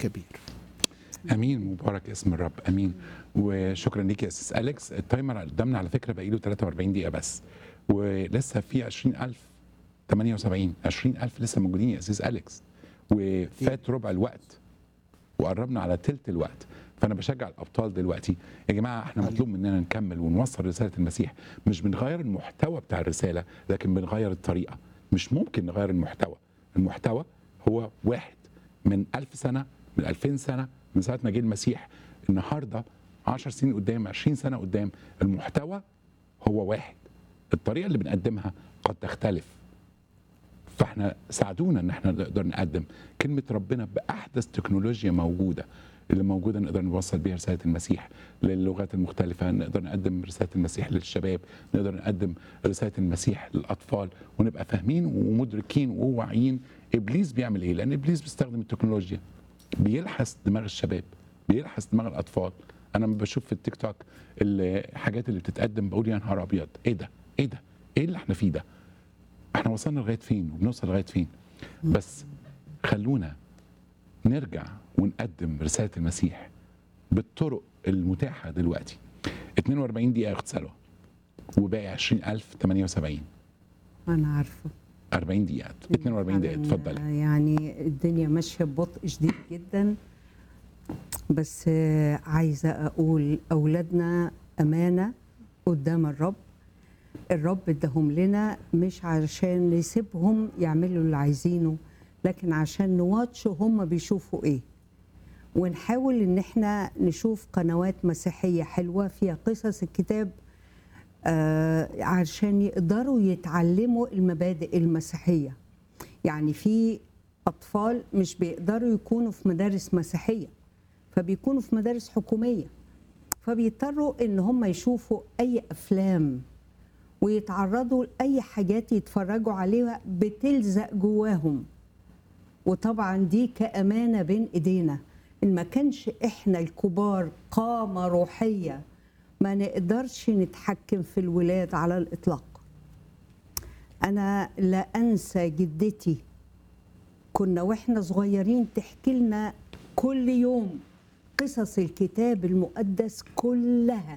كبير امين مبارك اسم الرب امين وشكرا ليك يا استاذ اليكس التايمر قدامنا على فكره باقي له 43 دقيقه بس ولسه في 20000 78 20000 لسه موجودين يا استاذ اليكس وفات ربع الوقت وقربنا على تلت الوقت فانا بشجع الابطال دلوقتي يا جماعه احنا مطلوب مننا نكمل ونوصل رساله المسيح مش بنغير المحتوى بتاع الرساله لكن بنغير الطريقه مش ممكن نغير المحتوى المحتوى هو واحد من ألف سنه من 2000 سنه من ساعه ما جه المسيح النهارده 10 سنين قدام 20 سنه قدام المحتوى هو واحد الطريقه اللي بنقدمها قد تختلف فاحنا ساعدونا ان احنا نقدر نقدم كلمه ربنا باحدث تكنولوجيا موجوده اللي موجوده نقدر نوصل بيها رساله المسيح للغات المختلفه نقدر نقدم رساله المسيح للشباب نقدر نقدم رساله المسيح للاطفال ونبقى فاهمين ومدركين وواعيين ابليس بيعمل ايه لان ابليس بيستخدم التكنولوجيا بيلحس دماغ الشباب بيلحس دماغ الاطفال انا لما بشوف في التيك توك الحاجات اللي بتتقدم بقول يا نهار ابيض ايه ده ايه ده ايه اللي احنا فيه ده احنا وصلنا لغايه فين وبنوصل لغايه فين بس خلونا نرجع ونقدم رساله المسيح بالطرق المتاحه دلوقتي 42 دقيقه اغتسلوا وباقي 20078 انا عارفه 40 دقيقه 42 دقيقه فعلاً اتفضلي يعني الدنيا ماشيه ببطء شديد جدا بس آه، عايزه اقول اولادنا امانه قدام الرب الرب اداهم لنا مش عشان نسيبهم يعملوا اللي عايزينه لكن عشان نواتش هم بيشوفوا ايه ونحاول ان احنا نشوف قنوات مسيحيه حلوه فيها قصص الكتاب آه عشان يقدروا يتعلموا المبادئ المسيحيه يعني في اطفال مش بيقدروا يكونوا في مدارس مسيحيه فبيكونوا في مدارس حكوميه فبيضطروا ان هم يشوفوا اي افلام ويتعرضوا لاي حاجات يتفرجوا عليها بتلزق جواهم وطبعا دي كامانه بين ايدينا ان ما كانش احنا الكبار قامه روحيه ما نقدرش نتحكم في الولاد على الاطلاق انا لا انسى جدتي كنا واحنا صغيرين تحكي لنا كل يوم قصص الكتاب المقدس كلها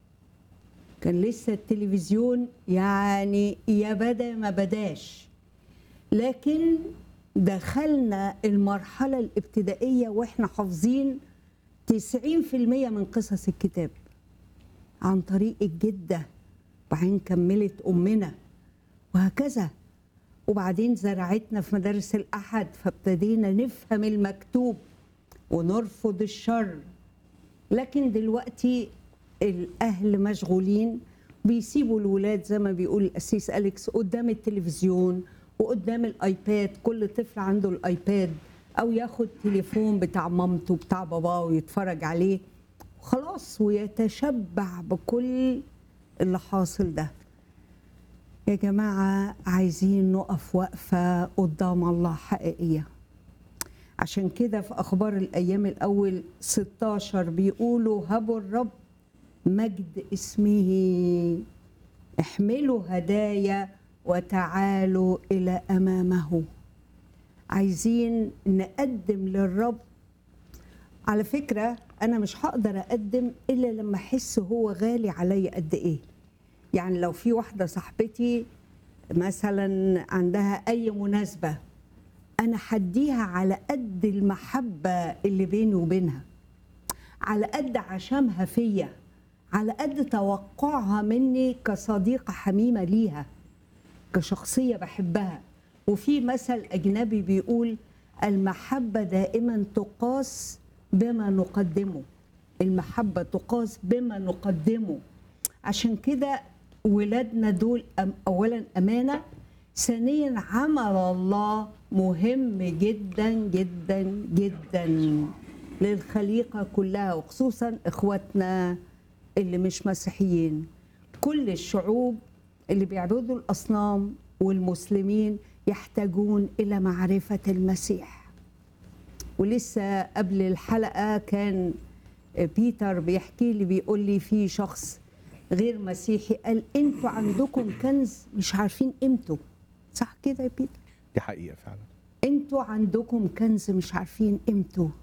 كان لسه التلفزيون يعني يا بدا ما بداش لكن دخلنا المرحلة الابتدائية واحنا حافظين 90% من قصص الكتاب عن طريق الجدة وبعدين كملت أمنا وهكذا وبعدين زرعتنا في مدارس الأحد فابتدينا نفهم المكتوب ونرفض الشر لكن دلوقتي الأهل مشغولين بيسيبوا الولاد زي ما بيقول الأسيس أليكس قدام التلفزيون وقدام الآيباد كل طفل عنده الآيباد أو ياخد تليفون بتاع مامته بتاع باباه ويتفرج عليه خلاص ويتشبع بكل اللي حاصل ده يا جماعة عايزين نقف وقفة قدام الله حقيقية عشان كده في أخبار الأيام الأول 16 بيقولوا هبوا الرب مجد اسمه احملوا هدايا وتعالوا إلى أمامه عايزين نقدم للرب على فكرة أنا مش هقدر أقدم إلا لما أحس هو غالي عليا قد إيه يعني لو في واحدة صاحبتي مثلا عندها أي مناسبة أنا هديها على قد المحبة اللي بيني وبينها على قد عشمها فيا على قد توقعها مني كصديقة حميمة ليها كشخصية بحبها وفي مثل أجنبي بيقول المحبة دائما تقاس بما نقدمه المحبة تقاس بما نقدمه عشان كده ولادنا دول أم- أولا أمانة ثانيا عمل الله مهم جدا جدا جدا للخليقة كلها وخصوصا إخواتنا اللي مش مسيحيين كل الشعوب اللي بيعبدوا الأصنام والمسلمين يحتاجون إلى معرفة المسيح ولسه قبل الحلقة كان بيتر بيحكي لي بيقول لي في شخص غير مسيحي قال انتوا عندكم كنز مش عارفين قيمته صح كده يا بيتر دي حقيقه فعلا انتوا عندكم كنز مش عارفين قيمته